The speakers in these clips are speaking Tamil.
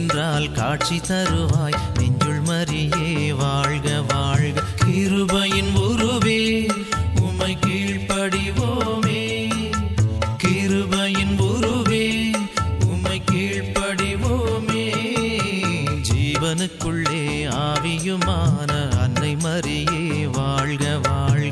நின்றால் காட்சி தருவாய் நெஞ்சுள் மறியே வாழ்க வாழ்க கிருபையின் உருவே உமை கீழ்ப்படிவோமே கிருபையின் உருவே உம்மை கீழ்ப்படிவோமே ஜீவனுக்குள்ளே ஆவியுமான அன்னை மரியே வாழ்க வாழ்க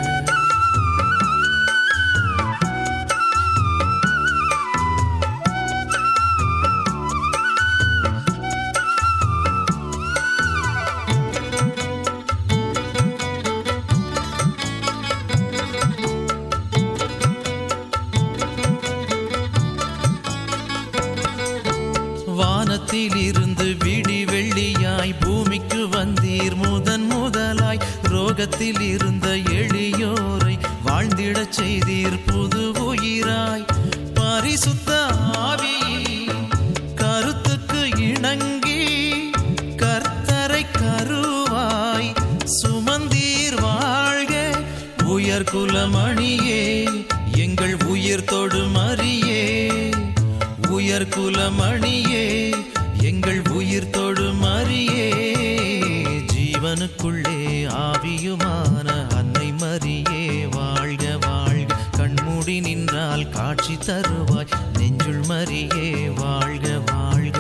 வானத்தில் இருந்து விடி வெள்ளியாய் பூமிக்கு வந்தீர் முதன் முதலாய் ரோகத்தில் இருந்த எளியோரை வாழ்ந்திடச் செய்தீர் புது உயிராய் பரிசுத்த ஆவியில் கருத்துக்கு இணங்கி கர்த்தரை கருவாய் சுமந்தீர் வாழ்க உயர் குலமணியே எங்கள் உயிர் தொடும் அரியே உயர் குலமணியே எங்கள் உயிர் தொடும் அரியே ஜீவனுக்குள்ளே ஆவியுமான அன்னை மரியே வாழ்க வாழ்க கண்மூடி நின்றால் காட்சி தருவாய் நெஞ்சுள் மரியே வாழ்க வாழ்க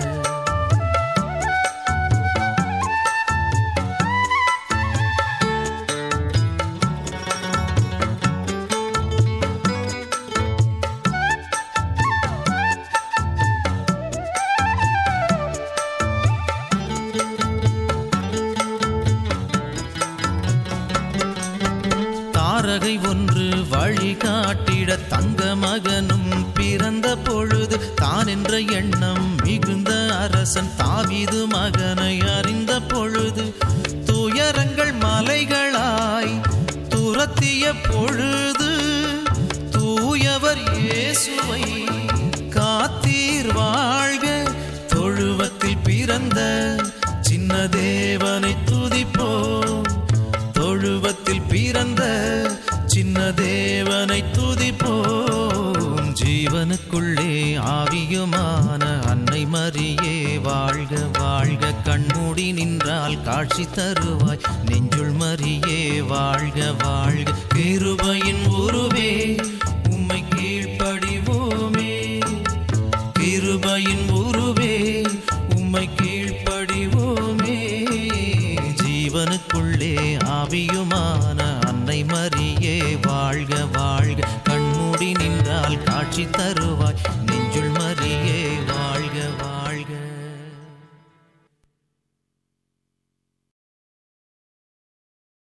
தாரகை ஒன்று வழிகாட்டிட தங்க மகனும் பிறந்த பொழுது தான் என்ற எண்ணம் மிகுந்த அரசன் தாவீது மகனை அறிந்த பொழுது துயரங்கள் மலைகளாய் துரத்திய பொழுது தூயவர் இயேசுவை காத்தீர் வாழ்க தொழுவத்தில் பிறந்த சின்ன தேவனை துதிப்போம் தொழுவத்தில் பிறந்த சின்ன தேவனை துதிப்போம் ஜீவனுக்குள்ளே ஆவியுமான அன்னை மரியே வாழ்க வாழ்க கண்மூடி நின்றால் காட்சி தருவாய் நெஞ்சுள் மரியே வாழ்க வாழ்க கிருபையின் உருவே உம்மை கீழ்ப்படிவோமே கிருபையின் உருவே உம்மை கீழ்ப்படிவோமே ஜீவனுக்குள்ளே ஆவியுமான அன்னை மரியே வாழ்க வாழ்க கண்மூடி நின்றால் காட்சி தருவாய் நெஞ்சுள் மரியே